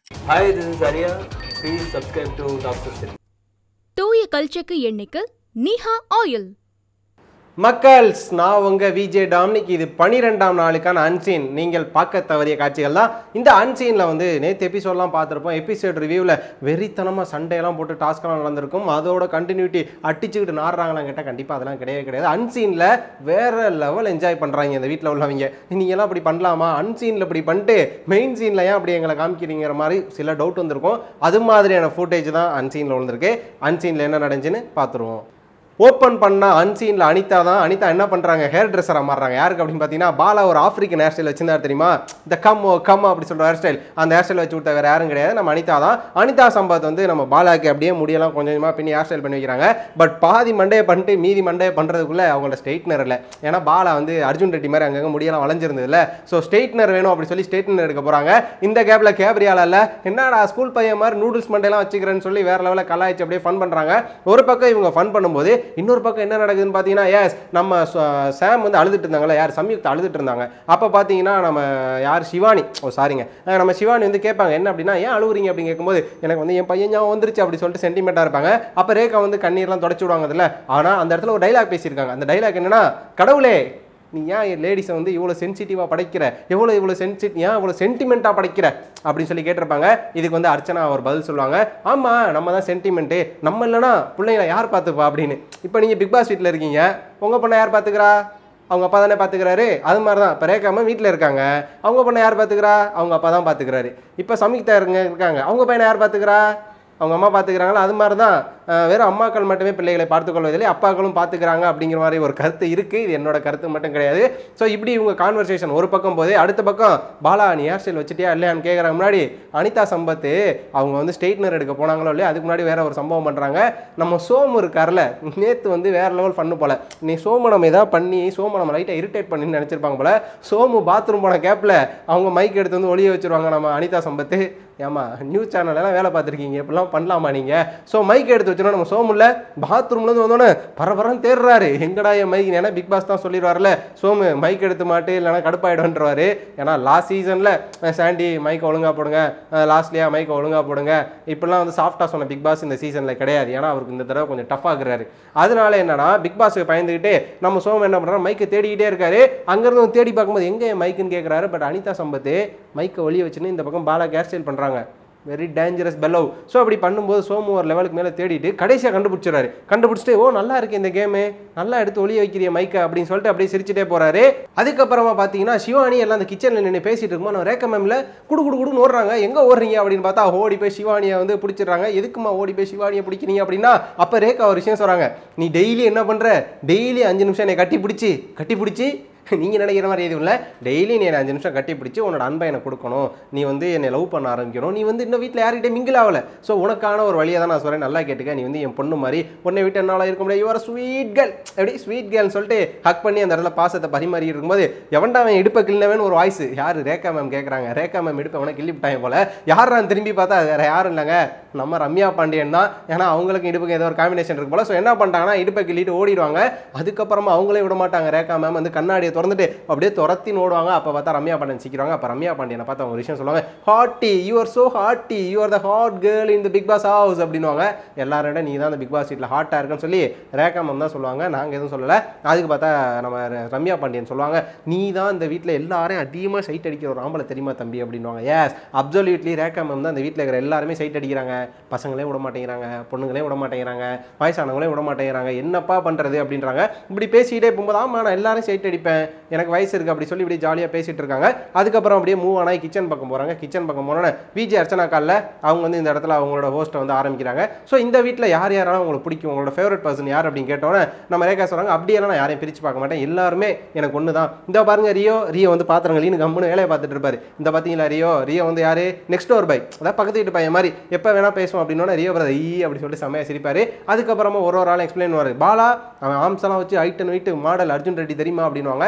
Hi, this is Arya. Please subscribe to Doctor City. தூய கல்ச்சக்கு எண்ணெய்க்கு Niha oil மக்கள்ஸ் நான் உங்க விஜே டாம்னிக் இது பனிரெண்டாம் நாளுக்கான அன்சீன் நீங்கள் பார்க்க தவறிய காட்சிகள் தான் இந்த அன்சீனில் வந்து நேற்று எபிசோட்லாம் பார்த்துருப்போம் எபிசோட் ரிவ்யூவில் வெறித்தனமாக சண்டையெல்லாம் போட்டு டாஸ்க்கெல்லாம் நடந்திருக்கும் அதோட கண்டினியூட்டி அடிச்சுக்கிட்டு நாடுறாங்களாம் கேட்டால் கண்டிப்பாக அதெல்லாம் கிடையவே கிடையாது அன்சீனில் வேற லெவல் என்ஜாய் பண்ணுறாங்க இந்த வீட்டில் உள்ளவங்க நீங்கள்லாம் அப்படி பண்ணலாமா அன்சீனில் இப்படி பண்ணிட்டு மெயின் சீனில் ஏன் அப்படி எங்களை காமிக்கிறீங்கிற மாதிரி சில டவுட் வந்திருக்கும் அது மாதிரியான ஃபுட்டேஜ் தான் அன்சீனில் விழுந்திருக்கு அன்சீனில் என்ன நடந்துச்சுன்னு பார்த்துருவோம் ஓப்பன் பண்ண அன்சீனில் அனிதா தான் அனிதா என்ன பண்ணுறாங்க ஹேர் ட்ரெஸ்ஸராக மாறுறாங்க யாருக்கு அப்படின்னு பார்த்தீங்கன்னா பாலா ஒரு ஆஃப்ரிக்கன் ஹேர் ஸ்டைல் வச்சிருந்தா தெரியுமா இந்த கம் கம் அப்படி சொல்கிற ஹேர் ஸ்டைல் அந்த ஹேர் ஸ்டைல் வச்சு விட்ட வேறு யாரும் கிடையாது நம்ம அனிதா தான் அனிதா சம்பத் வந்து நம்ம பாலாக்கு அப்படியே முடியெல்லாம் கொஞ்சம் கொஞ்சமாக பின்னி ஹேர் ஸ்டைல் பண்ணி வைக்கிறாங்க பட் பாதி மண்டையை பண்ணிட்டு மீதி மண்டையை பண்ணுறதுக்குள்ளே அவங்களோட ஸ்ட்ரெயிட்னர் இல்லை ஏன்னா பாலா வந்து அர்ஜுன் ரெட்டி மாதிரி அங்கங்கே முடியெல்லாம் வளைஞ்சிருந்ததுல ஸோ ஸ்ட்ரெயிட்னர் வேணும் அப்படி சொல்லி ஸ்ட்ரெயிட்னர் எடுக்க போகிறாங்க இந்த கேப்பில் கேப்ரியால இல்லை என்னடா ஸ்கூல் பையன் மாதிரி நூடுல்ஸ் மண்டையெல்லாம் வச்சுக்கிறேன்னு சொல்லி வேற லெவலில் கலாய்ச்சி அப்படியே ஃபன் பண்ணுறாங்க ஒரு பக்கம் இவங்க ஃபன் பண்ணும்போது இன்னொரு பக்கம் என்ன நடக்குதுன்னு பார்த்தீங்கன்னா எஸ் நம்ம ச- சாம் வந்து அழுதுட்டு இருந்தாங்களே யார் சம்யுக்தா அழுதுட்டு இருந்தாங்க அப்போ பார்த்தீங்கன்னா நம்ம யார் சிவானி ஓ சாரிங்க அஹ் நம்ம சிவானி வந்து கேட்பாங்க என்ன அப்படின்னா ஏன் அழுகுறீங்க அப்படின்னு கேட்கும்போது எனக்கு வந்து என் பையன் ஞாபகம் வந்துருச்சு அப்படி சொல்லிட்டு சென்டிமெண்ட்டாக இருப்பாங்க அப்போ ரேகா வந்து கண்ணீர்லாம் தொடச்சி விடுவாங்க அதில் ஆனால் அந்த இடத்துல ஒரு டைலாக் பேசியிருக்காங்க அந்த டைலாக் என்னன்னா கடவுளே நீ ஏன் லேடிஸை வந்து இவ்வளோ சென்சிட்டிவாக படைக்கிற எவ்வளோ இவ்வளோ சென்சிட் ஏன் இவ்வளோ சென்டிமெண்ட்டாக படைக்கிற அப்படின்னு சொல்லி கேட்டிருப்பாங்க இதுக்கு வந்து அர்ச்சனா ஒரு பதில் சொல்லுவாங்க ஆமாம் நம்ம தான் சென்டிமெண்ட்டு நம்ம இல்லைனா பிள்ளைங்களை யார் பார்த்துப்பா அப்படின்னு இப்போ நீங்கள் பிக் பாஸ் வீட்டில் இருக்கீங்க உங்கள் பொண்ணை யார் பார்த்துக்கிறா அவங்க அப்பா தானே பார்த்துக்கிறாரு அது மாதிரி தான் இப்போ ரேகாம வீட்டில் இருக்காங்க அவங்க பொண்ணை யார் பார்த்துக்கிறா அவங்க அப்பா தான் பார்த்துக்கிறாரு இப்போ சமீக்தா இருங்க இருக்காங்க அவங்க பையனை யார் பார்த்துக்கிறா அவங்க அம்மா பார்த்துக்கிறாங்களா அது மாதிரி தான் அஹ், வெறும் அம்மாக்கள் மட்டுமே பிள்ளைகளை பார்த்துக்கொள்வதில்லை அப்பாக்களும் பார்த்துக்கிறாங்க அப்படிங்கிற மாதிரி ஒரு கருத்து இருக்குது இது என்னோட கருத்து மட்டும் கிடையாது ஸோ இப்படி இவங்க கான்வர்சேஷன் ஒரு பக்கம் போதே அடுத்த பக்கம் பாலா நீ ஹேர் ஸ்டைல் வச்சுட்டியா இல்லையான்னு கேட்குறாங்க முன்னாடி அனிதா சம்பத்து அவங்க வந்து ஸ்ட்ரெயிட்னர் எடுக்க போனாங்களோ இல்லையா அதுக்கு முன்னாடி வேற ஒரு சம்பவம் பண்ணுறாங்க நம்ம சோமு இருக்கார்ல நேற்று வந்து வேற லெவல் பண்ணு போல நீ சோமு நம்ம ஏதாவது பண்ணி சோமு நம்ம லைட்டாக இரிட்டேட் பண்ணி நினச்சிருப்பாங்க போல சோமு பாத்ரூம் போன கேப்பில் அவங்க மைக் எடுத்து வந்து ஒளிய வச்சிருவாங்க நம்ம அனிதா சம்பத்து ஏமா நியூஸ் சேனல்லாம் வேலை பார்த்துருக்கீங்க இப்படிலாம் பண்ணலாமா நீங்கள் ஸோ மைக் எடுத்து வச்சோன்னா நம்ம சோமுல பாத்ரூம்லேருந்து வந்தோன்னே பரபரன்னு தேடுறாரு எங்கடா என் மைக் ஏன்னா பிக் பாஸ் தான் சொல்லிடுவார்ல சோமு மைக் எடுத்து மாட்டு இல்லைனா கடுப்பாயிடும்ன்றவாரு ஏன்னா லாஸ்ட் சீசனில் சாண்டி மைக்கை ஒழுங்கா போடுங்க லாஸ்ட்லியாக மைக்கை ஒழுங்கா போடுங்க இப்படிலாம் வந்து சாஃப்டாக சொன்ன பிக் பாஸ் இந்த சீசனில் கிடையாது ஏன்னா அவருக்கு இந்த தடவை கொஞ்சம் டஃப் ஆகுறாரு அதனால என்னன்னா பிக் பாஸுக்கு பயந்துக்கிட்டு நம்ம சோமு என்ன பண்ணுறாரு மைக்கை தேடிக்கிட்டே இருக்காரு அங்கேருந்து வந்து தேடி பார்க்கும்போது எங்கே என் மைக்குன்னு கேட்குறாரு பட் அனிதா சம்பத்து மைக்கை ஒளிய வச்சுன்னு இந்த பக்கம் பாலா கேர் ஸ்டைல் பண்ணுறாங்க வெரி டேஞ்சரஸ் பெல்லவ் ஸோ அப்படி பண்ணும்போது சோமு ஒரு லெவலுக்கு மேலே தேடிட்டு கடைசியாக கண்டுபிடிச்சிடுறாரு கண்டுபிடிச்சிட்டு ஓ நல்லா இருக்கு இந்த கேமு நல்லா எடுத்து ஒளிய வைக்கிறிய மைக்கை அப்படின்னு சொல்லிட்டு அப்படியே சிரிச்சிட்டே போறாரு அதுக்கப்புறமா பார்த்தீங்கன்னா சிவானி எல்லாம் அந்த கிச்சனில் நின்று பேசிட்டு இருக்கும்போது நம்ம ரேக்க மேமில் குடு குடு குடுன்னு ஓடுறாங்க எங்கே ஓடுறீங்க அப்படின்னு பார்த்தா ஓடி போய் சிவானியை வந்து பிடிச்சிடுறாங்க எதுக்குமா ஓடி போய் சிவானியை பிடிக்கிறீங்க அப்படின்னா அப்போ ரேக்கா ஒரு விஷயம் சொல்கிறாங்க நீ டெய்லி என்ன பண்ணுற டெய்லி அஞ்சு நிமிஷம் என்னை கட்டி பிடிச்சி கட்டி பிடிச்சி நீங்கள் நினைக்கிற மாதிரி எதுவும் இல்லை டெய்லி நீ என்னை அஞ்சு நிமிஷம் கட்டி பிடிச்சி உன்னோட அன்பை எனக்கு கொடுக்கணும் நீ வந்து என்னை லவ் பண்ண ஆரம்பிக்கணும் நீ வந்து இன்னும் வீட்டில் யார்கிட்டயும் மிங்கில் ஆகல ஸோ உனக்கான ஒரு வழியை தான் நான் சொல்கிறேன் நல்லா கேட்டுக்க நீ வந்து என் பொண்ணு மாதிரி உன்னை விட்டு என்னால் இருக்க முடியாது யுவர் ஸ்வீட் கேர்ள் எப்படி ஸ்வீட் கேர்ள்னு சொல்லிட்டு ஹக் பண்ணி அந்த இடத்துல பாசத்தை பரிமாறி இருக்கும்போது எவன்டா அவன் இடுப்பை கிள்ளவன் ஒரு வாய்ஸ் யார் ரேகா மேம் கேட்குறாங்க ரேகா மேம் இடுப்பை அவனை கிள்ளி விட்டாங்க போல யாரான்னு திரும்பி பார்த்தா அது வேற யாரும் இல்லைங்க நம்ம ரம்யா பாண்டியன் தான் ஏன்னா அவங்களுக்கு இடுப்புக்கு ஏதோ ஒரு காம்பினேஷன் இருக்கு போல ஸோ என்ன பண்ணிட்டாங்கன்னா இடுப்பை கிள்ளிட்டு ஓடிடுவாங்க அதுக்கப்புறமா அவங்களே விட மாட்டாங்க ரேகா மேம் வந்து கண்ணாடியை திறந்துட்டு அப்படியே துரத்தி ஓடுவாங்க அப்போ பார்த்தா ரம்யா பாண்டியன் சிக்கிறாங்க அப்போ ரம்யா பாண்டியனை பார்த்து அவங்க ஒரு விஷயம் சொல்லுவாங்க hottie you are so hottie you are the hot girl in the Bigg Boss house அப்படின்னுவாங்க எல்லாரோட நீ தான் அந்த பிக் பாஸ் சீட்டில் ஹாட்டாக இருக்குன்னு சொல்லி ரேகா மேம் தான் சொல்லுவாங்க நாங்கள் எதுவும் சொல்லலை அதுக்கு பார்த்தா நம்ம ர- ரம்யா பாண்டியன் சொல்லுவாங்க நீ தான் இந்த வீட்டில் எல்லாரையும் அதிகமாக சைட் அடிக்கிற ஒரு ஆம்பளை தெரியுமா தம்பி அப்படின்னுவாங்க எஸ் அப்சல்யூட்லி ரேகா மேம் தான் இந்த வீட்டில் இருக்கிற எல்லாருமே சைட் அடிக்கிறாங்க பசங்களே விட மாட்டேங்கிறாங்க பொண்ணுங்களே விட மாட்டேங்கிறாங்க வயசானவங்களே விட மாட்டேங்கிறாங்க என்னப்பா பண்ணுறது அப்படின்றாங்க இப்படி பேசிக்கிட்டே போகும்போது ஆமா நான் எல்லாரும் சைட் அடிப்பேன் எனக்கு வயசு இருக்குது அப்படி சொல்லி இப்படி ஜாலியாக பேசிட்டு இருக்காங்க அதுக்கப்புறம் அப்படியே மூவ் ஆனா கிச்சன் பக்கம் போகிறாங்க கிச்சன் பக்கம் போனோன்னே விஜய் அர்ச்சனா காலில் அவங்க வந்து இந்த இடத்துல அவங்களோட ஹோஸ்ட்டை வந்து ஆரம்பிக்கிறாங்க ஸோ இந்த வீட்டில் யார் யாரெல்லாம் உங்களுக்கு பிடிக்கும் உங்களோட ஃபேவரட் பர்சன் யார் அப்படின்னு கேட்டோன்னே நம்ம ரேகா சொல்கிறாங்க அப்படியெல்லாம் நான் யாரையும் பிரித்து பார்க்க மாட்டேன் எல்லாருமே எனக்கு ஒன்று தான் இந்த பாருங்க ரியோ ரியோ வந்து பாத்திரங்களீன்னு கம்முன்னு வேலையை பார்த்துட்டு இருப்பாரு இந்த பார்த்தீங்களா ரியோ ரியோ வந்து யாரு நெக்ஸ்ட் டோர் பை அதாவது பக்கத்து வீட்டு பையன் மாதிரி எப்போ வேணா பேசுவோம் அப்படின்னா ரியோ பிரதர் ஈ அப்படி சொல்லிட்டு செம்மையாக சிரிப்பாரு அதுக்கப்புறமா ஒரு ஒரு ஆள் எக்ஸ்பிளைன் பண்ணுவார் பாலா அவன் ஆம்ஸ் எல்லாம் வச்சு height and weight model Arjun Reddy தெரியுமா அப்படின்னுவாங்க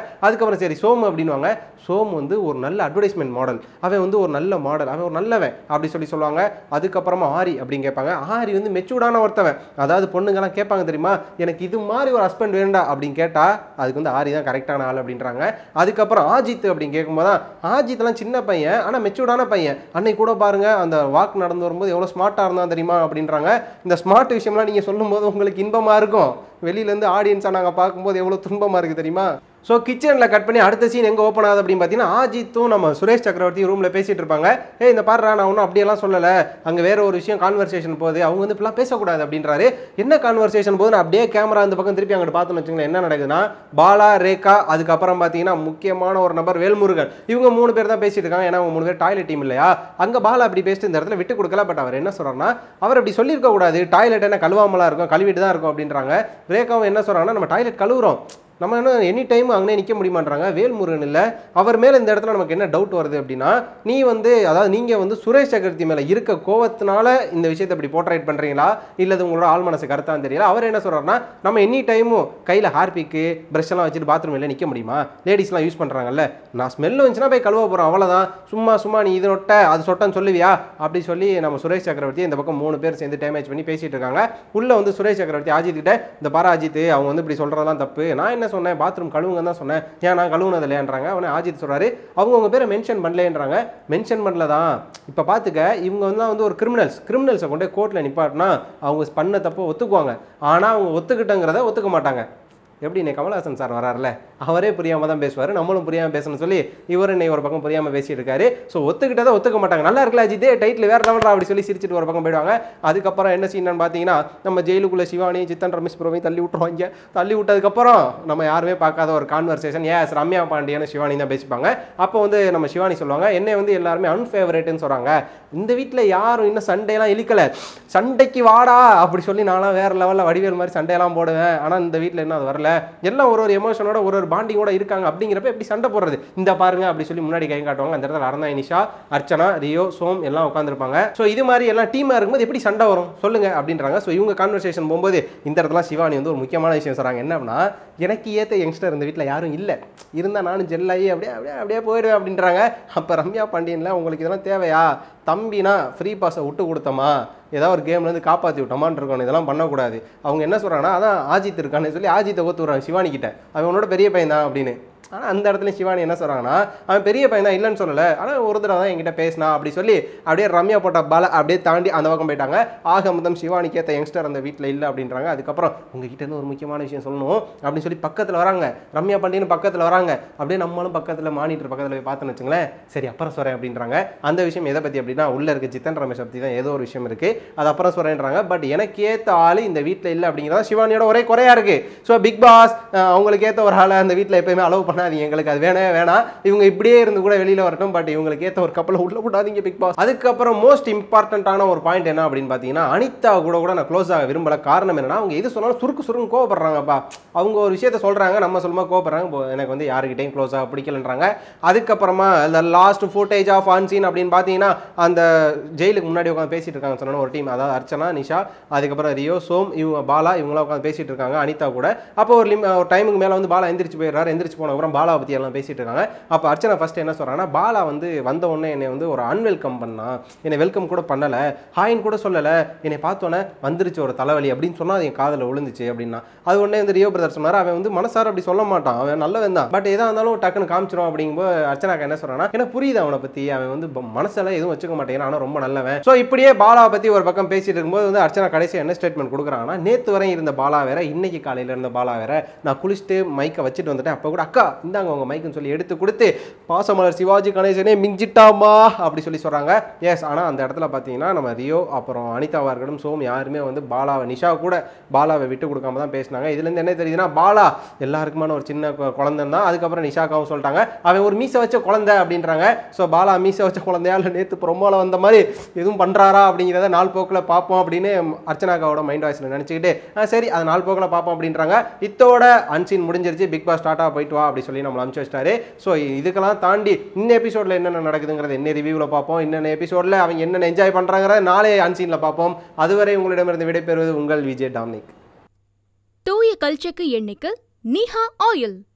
அதுக்கப்புறம் சரி சோமு அப்படின்வாங்க சோமு வந்து ஒரு நல்ல அட்வர்டைஸ்மெண்ட் மாடல் அவன் வந்து ஒரு நல்ல மாடல் அவன் ஒரு நல்லவன் அப்படி சொல்லி சொல்லுவாங்க அதுக்கப்புறமா ஆரி அப்படின்னு கேட்பாங்க ஆரி வந்து மெச்சூர்டான ஒருத்தவன் அதாவது பொண்ணுங்கெல்லாம் கேட்பாங்க தெரியுமா எனக்கு இது மாதிரி ஒரு ஹஸ்பண்ட் வேண்டா அப்படின்னு கேட்டால் அதுக்கு வந்து ஆரி தான் கரெக்டான ஆள் அப்படின்றாங்க அதுக்கப்புறம் ஆஜித் அப்படின்னு கேட்கும்போது தான் ஆஜித்லாம் சின்ன பையன் ஆனால் மெச்சூர்டான பையன் அன்னைக்கு கூட பாருங்க அந்த வாக் நடந்து வரும்போது எவ்வளோ ஸ்மார்ட்டாக இருந்தான் தெரியுமா அப்படின்றாங்க இந்த ஸ்மார்ட் விஷயம்லாம் நீங்கள் சொல்லும்போது உங்களுக்கு இன்பமாக இருக்கும் வெளியிலேருந்து ஆடியன்ஸாக நாங்கள் பார்க்கும்போது எவ்வளோ துன்பமாக இருக்குது தெரியுமா ஸோ கிச்சனில் கட் பண்ணி அடுத்த சீன் எங்கே ஓப்பன் ஆகுது அப்படின்னு பார்த்தீங்கன்னா ஆஜித்தும் நம்ம சுரேஷ் சக்கரவர்த்தி ரூமில் பேசிட்டு இருப்பாங்க ஏய் இந்த பாரு நான் ஒன்றும் அப்படியெல்லாம் சொல்லலை அங்கே வேற ஒரு விஷயம் கான்வர்சேஷன் போகுது அவங்க வந்து இப்படிலாம் பேசக்கூடாது அப்படின்றாரு என்ன கான்வர்சேஷன் போது நான் அப்படியே கேமரா அந்த பக்கம் திருப்பி அங்கிட்டு பார்த்தோன்னு வச்சுங்களேன் என்ன நடக்குதுன்னா பாலா ரேகா அதுக்கப்புறம் பார்த்தீங்கன்னா முக்கியமான ஒரு நபர் வேல்முருகன் இவங்க மூணு பேர் தான் பேசிட்டு இருக்காங்க ஏன்னா அவங்க மூணு பேர் டாய்லெட் டீம் இல்லையா அங்கே பாலா அப்படி பேசிட்டு இந்த இடத்துல விட்டு கொடுக்கல பட் அவர் என்ன சொல்றாருன்னா அவர் அப்படி சொல்லியிருக்க கூடாது டாய்லெட் என்ன கழுவாமலா இருக்கும் கழுவிட்டு தான் இருக்கும் அப்படின்றாங்க ரேகாவும் என்ன சொல்றாங்கன்னா நம்ம டாய்லெட் கழுவுறோம் நம்ம என்ன எனி டைம் அங்கே நிற்க முடியுமான்றாங்க வேல்முருகன் இல்லை அவர் மேலே இந்த இடத்துல நமக்கு என்ன டவுட் வருது அப்படின்னா நீ வந்து அதாவது நீங்கள் வந்து சுரேஷ் சக்கரவர்த்தி மேலே இருக்க கோவத்தினால இந்த விஷயத்தை இப்படி போர்ட்ரேட் பண்ணுறீங்களா இல்லை அது உங்களோட ஆள் மனசு கருத்தான்னு தெரியல அவர் என்ன சொல்கிறாருன்னா நம்ம எனி டைமும் கையில் ஹார்பிக்கு ப்ரஷ் எல்லாம் வச்சுட்டு பாத்ரூம் வெளில நிற்க முடியுமா லேடிஸ்லாம் யூஸ் பண்ணுறாங்கல்ல நான் ஸ்மெல் வந்துச்சுன்னா போய் கழுவ போகிறோம் அவ்வளோதான் சும்மா சும்மா நீ இது நொட்ட அது சொட்டன்னு சொல்லுவியா அப்படி சொல்லி நம்ம சுரேஷ் சக்கரவர்த்தி இந்த பக்கம் மூணு பேர் சேர்ந்து டேமேஜ் பண்ணி பேசிட்டு இருக்காங்க உள்ள வந்து சுரேஷ் சக்கரவர்த்தி அஜித் கிட்ட இந்த பாரா அஜித் அவங்க வந்து இப்படி சொல்றதெல்லாம் தப்பு நான் என்ன சொன்னேன் பாத்ரூம் கழுவுங்கன்னு தான் சொன்னேன் ஏன் நான் கழுவுனது இல்லையான்றாங்க அவனே அஜித் சொல்றாரு அவங்க உங்க பேரை மென்ஷன் பண்ணலன்றாங்க மென்ஷன் பண்ணல தான் இப்போ பார்த்துக்க இவங்க வந்து வந்து ஒரு கிரிமினல்ஸ் கிரிமினல்ஸை கொண்டு கோர்ட்டில் நிப்பாட்டினா அவங்க பண்ண தப்பை ஒத்துக்குவாங்க ஆனால் அவங்க ஒத்துக்கிட்டங்கிறத ஒத்துக்க மாட்டாங்க எப்படி இன்னைக்கு கமலஹாசன் சார் வராருல அவரே புரியாம தான் பேசுவார் நம்மளும் புரியாம பேசணும்னு சொல்லி இவர் இன்னைக்கு ஒரு பக்கம் புரியாம பேசிட்டு இருக்காரு ஸோ ஒத்துக்கிட்டதை ஒத்துக்க மாட்டாங்க நல்லா இருக்கல அஜித்தே டைட்டில் வேற லெவலா அப்படி சொல்லி சிரிச்சிட்டு ஒரு பக்கம் போயிடுவாங்க அதுக்கப்புறம் என்ன சீன்னு பார்த்தீங்கன்னா நம்ம ஜெயிலுக்குள்ள சிவானி சித்தன் ரமேஷ் புரோவை தள்ளி விட்டுருவாங்க தள்ளி விட்டதுக்கப்புறம் நம்ம யாருமே பார்க்காத ஒரு கான்வர்சேஷன் ஏஸ் ரம்யா பாண்டியன்னு சிவானி தான் பேசிப்பாங்க அப்போ வந்து நம்ம சிவானி சொல்லுவாங்க என்னை வந்து எல்லாருமே அன்ஃபேவரேட்னு சொல்றாங்க இந்த வீட்டில் யாரும் இன்னும் சண்டையெல்லாம் இழுக்கல சண்டைக்கு வாடா அப்படி சொல்லி நான்லாம் வேற லெவலில் வடிவேல் மாதிரி சண்டையெல்லாம் போடுவேன் ஆனால் இந்த வீட்டில் என்ன அது வரல எல்லாம் ஒரு ஒரு எமோஷனோட ஒரு ஒரு பாண்டிங்கோட இருக்காங்க அப்படிங்கிறப்ப எப்படி சண்டை போடுறது இந்த பாருங்க அப்படி சொல்லி முன்னாடி கை காட்டுவாங்க அந்த இடத்துல அரணா நிஷா அர்ச்சனா ரியோ சோம் எல்லாம் உட்காந்துருப்பாங்க ஸோ இது மாதிரி எல்லாம் டீமாக இருக்கும்போது எப்படி சண்டை வரும் சொல்லுங்க அப்படின்றாங்க ஸோ இவங்க கான்வர்சேஷன் போகும்போது இந்த இடத்துல சிவானி வந்து ஒரு முக்கியமான விஷயம் சொல்றாங்க என்ன அப்படின்னா எனக்கு ஏற்ற யங்ஸ்டர் இந்த வீட்டில் யாரும் இல்லை இருந்தால் நானும் ஜெல்லாகி அப்படியே அப்படியே அப்படியே போயிடுவேன் அப்படின்றாங்க அப்போ ரம்யா பாண்டியன்ல உங்களுக்கு இதெல்லாம் தேவையா தம்பினா ஃப்ரீ பாஸை விட்டு கொடுத்தோமா ஏதாவது ஒரு கேம்லேருந்து காப்பாற்றி விட்டோமான்னு இருக்கணும் இதெல்லாம் பண்ணக்கூடாது அவங்க என்ன சொல்கிறாங்கன்னா அதான் ஆஜித் இருக்கான்னு சொல்லி ஆஜித்தை ஒத்து விட்றாங்க சிவானி கிட்ட அவன் உன்னோட பெரிய பையன் தான் அப்படின்னு ஆனால் அந்த இடத்துல சிவானி என்ன சொல்கிறாங்கன்னா அவன் பெரிய பையன் தான் இல்லைன்னு சொல்லலை ஆனால் ஒரு தடவை தான் என்கிட்ட பேசினா அப்படி சொல்லி அப்படியே ரம்யா போட்ட பால அப்படியே தாண்டி அந்த பக்கம் போயிட்டாங்க ஆக மொத்தம் சிவானிக்கு ஏற்ற யங்ஸ்டர் அந்த வீட்டில் இல்லை அப்படின்றாங்க அதுக்கப்புறம் உங்ககிட்ட இருந்து ஒரு முக்கியமான விஷயம் சொல்லணும் அப்படின்னு சொல்லி பக்கத்தில் வராங்க ரம்யா பாண்டியன்னு பக்கத்தில் வராங்க அப்படியே நம்மளும் பக்கத்தில் மானிட்டர் பக்கத்தில் போய் பார்த்தோன்னு வச்சுங்களேன் சரி அப்புறம் சொல்கிறேன் அப்படின்றாங்க அந்த விஷயம் எதை பற்றி அப்படின்னா உள்ளே இருக்க சித்தன் ரமேஷ் பற்றி தான் ஏதோ ஒரு விஷயம் இருக்குது அது அப்புறம் சொல்கிறேன்றாங்க பட் எனக்கு ஏற்ற ஆள் இந்த வீட்டில் இல்லை அப்படிங்கிறதா சிவானியோட ஒரே குறையா இருக்குது ஸோ பிக் பாஸ் அவங்களுக்கு ஏற்ற ஒரு ஆளை அந்த வீட்டில் எப்பயுமே அலோவ் பண்ணாதீங்க எங்களுக்கு அது வேணவே வேணாம் இவங்க இப்படியே இருந்து கூட வெளியில் வரட்டும் பட் இவங்களுக்கு ஏற்ற ஒரு கப்பலை உள்ள விடாதீங்க பிக் பாஸ் அதுக்கப்புறம் மோஸ்ட் இம்பார்ட்டண்ட்டான ஒரு பாயிண்ட் என்ன அப்படின்னு பார்த்தீங்கன்னா அனிதா கூட கூட நான் க்ளோஸ் ஆக விரும்பல காரணம் என்னன்னா அவங்க எது சொன்னாலும் சுருக்கு சுருக்கு கோவப்படுறாங்கப்பா அவங்க ஒரு விஷயத்த சொல்கிறாங்க நம்ம சொல்லுமா கோவப்படுறாங்க இப்போ எனக்கு வந்து யாருக்கிட்டையும் க்ளோஸ் ஆக பிடிக்கலன்றாங்க அதுக்கப்புறமா இந்த லாஸ்ட் ஃபுட்டேஜ் ஆஃப் ஆன்சீன் அப்படின்னு பார்த்தீங்கன்னா அந்த ஜெயிலுக்கு முன்னாடி உட்காந்து பேசிட்டு இருக்காங்க சொன்ன ஒரு டீம் அதாவது அர்ச்சனா நிஷா அதுக்கப்புறம் ரியோ சோம் இவங்க பாலா இவங்களாம் உட்காந்து பேசிட்டு இருக்காங்க அனிதா கூட அப்போ ஒரு லிம் ஒரு டைமுக்கு மேலே வந்து பாலா எந்திரிச்சு போயிடுறாரு எந்திரிச்சு போன அப்புறம் பாலா பற்றி எல்லாம் பேசிட்டு இருக்காங்க அப்போ அர்ச்சனா ஃபர்ஸ்ட் என்ன சொல்றாங்கன்னா பாலா வந்து வந்த உடனே என்னை வந்து ஒரு அன்வெல்கம் பண்ணா என்னை வெல்கம் கூட பண்ணலை ஹாய்ன்னு கூட சொல்லலை என்னை பார்த்தோன்னே வந்துருச்சு ஒரு தலைவலி அப்படின்னு சொன்னால் அது என் காதில் விழுந்துச்சு அப்படின்னா அது உடனே வந்து ரியோ பிரதர் சொன்னார் அவன் வந்து மனசார அப்படி சொல்ல மாட்டான் அவன் நல்லவன் தான் பட் எதாக இருந்தாலும் டக்குன்னு காமிச்சிரும் அப்படிங்கும்போது அர்ச்சனாக்கு என்ன சொல்றான்னா எனக்கு புரியுது அவனை பற்றி அவன் வந்து ப- மனசுல எதுவும் வச்சுக்க மாட்டேங்கிறான் ஆனால் ரொம்ப நல்லவன் ஸோ இப்படியே பாலா பற்றி ஒரு பக்கம் பேசிட்டு இருக்கும்போது வந்து அர்ச்சனா கடைசி என்ன ஸ்டேட்மெண்ட் கொடுக்குறாங்கன்னா நேற்று வரை இருந்த பாலா வேற இன்னைக்கு காலையில் இருந்த பாலா வேற நான் குளிச்சுட்டு மைக்கை வச்சுட்டு வந்துட்டேன் அப்போ கூட அக்கா இந்தாங்க உங்க மைக்குன்னு சொல்லி எடுத்து கொடுத்து பாசமலர் சிவாஜி கணேசனே மிஞ்சிட்டாமா அப்படி சொல்லி சொல்றாங்க எஸ் ஆனால் அந்த இடத்துல பார்த்தீங்கன்னா நம்ம ரியோ அப்புறம் அனிதாவா இருக்கட்டும் சோம் யாருமே வந்து பாலாவை நிஷா கூட பாலாவை விட்டு கொடுக்காம தான் பேசினாங்க இதுலேருந்து என்ன தெரியுதுன்னா பாலா எல்லாருக்குமான ஒரு சின்ன கு- குழந்தைன்னு தான் அதுக்கப்புறம் நிஷாக்காவும் சொல்லிட்டாங்க அவன் ஒரு மீசை வச்ச குழந்தை அப்படின்றாங்க ஸோ பாலா மீசை வச்ச குழந்தையா இல்லை நேற்று ப்ரொமோல வந்த மாதிரி எதுவும் பண்ணுறாரா அப்படிங்கிறத நாள் போக்கில் பார்ப்போம் அப்படின்னு அர்ச்சனாக்காவோட மைண்ட் வாய்ஸில் நினச்சிக்கிட்டு "ஆ, சரி அது நாள் போக்கில் பார்ப்போம் அப்படின்றாங்க இத்தோட அன்சீன் முடிஞ்சிருச்சு பிக் பாஸ் ஸ்டார்ட்டாக போயிட்டு வா அப்படி சொல்லி நம்மளை அனுப்பிச்சு வச்சிட்டாரு ஸோ இதுக்கெல்லாம் தாண்டி இந்த எபிசோடில் என்னென்ன நடக்குதுங்கிறது என்ன ரிவ்யூவில் பார்ப்போம் என்னென்ன எபிசோடில் அவங்க என்னென்ன என்ஜாய் பண்ணுறாங்கிறத நாளே அன்சீனில் பார்ப்போம் அதுவரை உங்களிடமிருந்து விடைபெறுவது உங்கள் விஜய் டாமினிக் தூய கல்ச்சக்கு எண்ணெய்க்கு நீஹா ஆயில்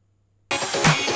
பார்க்கலாம்